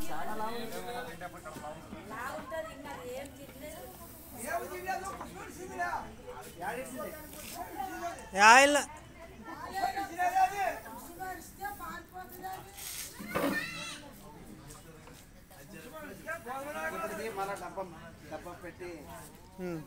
యాయిల్ ఇప్పటిది మళ్ళా డబ్బా డబ్బా పెట్టి ఉమ్.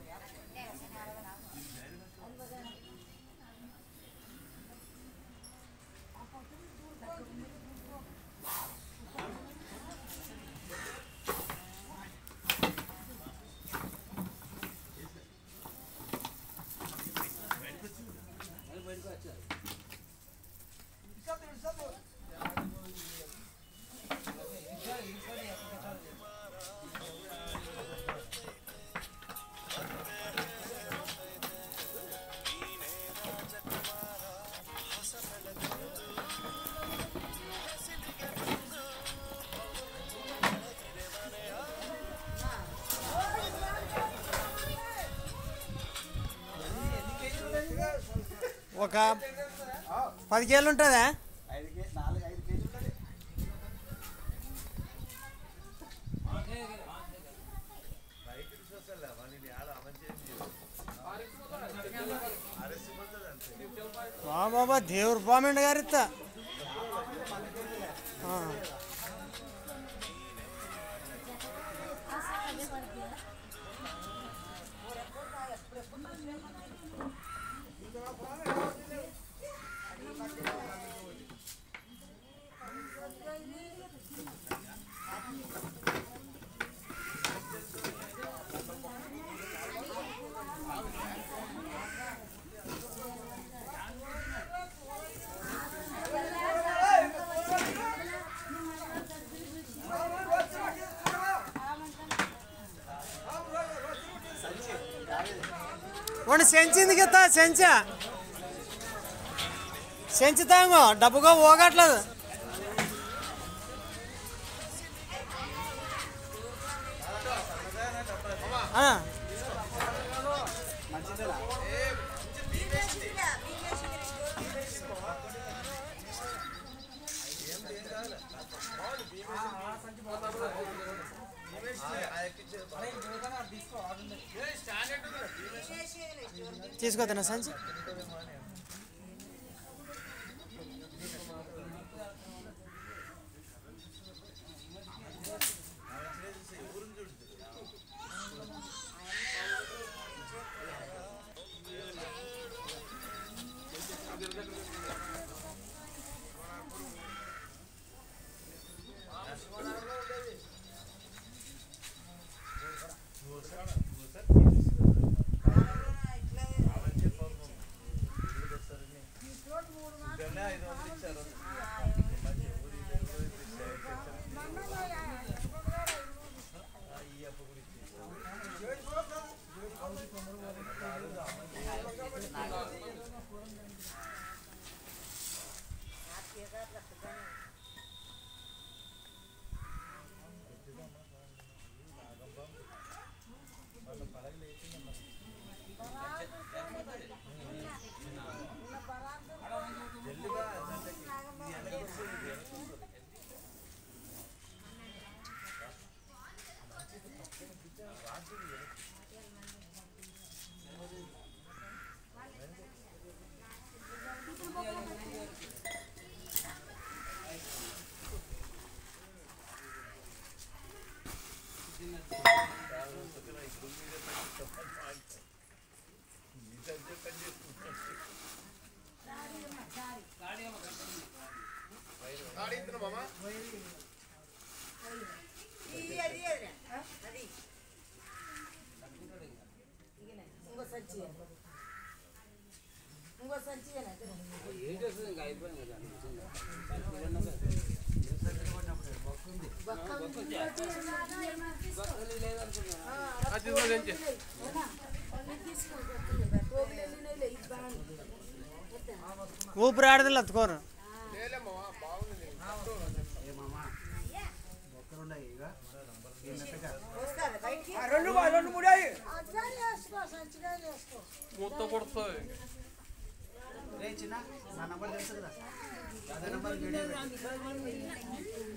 ఒక పది కేళ్ళు ఉంటుందా ఐదు కే నాలుగు ఐదు కేజీలు ఉంటుంది బా బాబా దేవుడు బామెండ్ గారు ఇత్త ಒಂದು సెంచింది గిత్త సెంచ సెంచుతాంగో డబ్బుగా పోగట్లేదు ఆ, మంచిదేనా తీసుకోతానా సంచి ఊపిరి ఆడదిಲ್ಲ అత్తుకోరు ఏ మామా ఒక్కరు ఉన్నాయి ఇక ఈ మెత్తగా రెండు రెండు మూడు అయ్యి రే చిన్న నా నంబర్ తెలుసు కదా అదే నంబర్ వీడియో పెట్టు.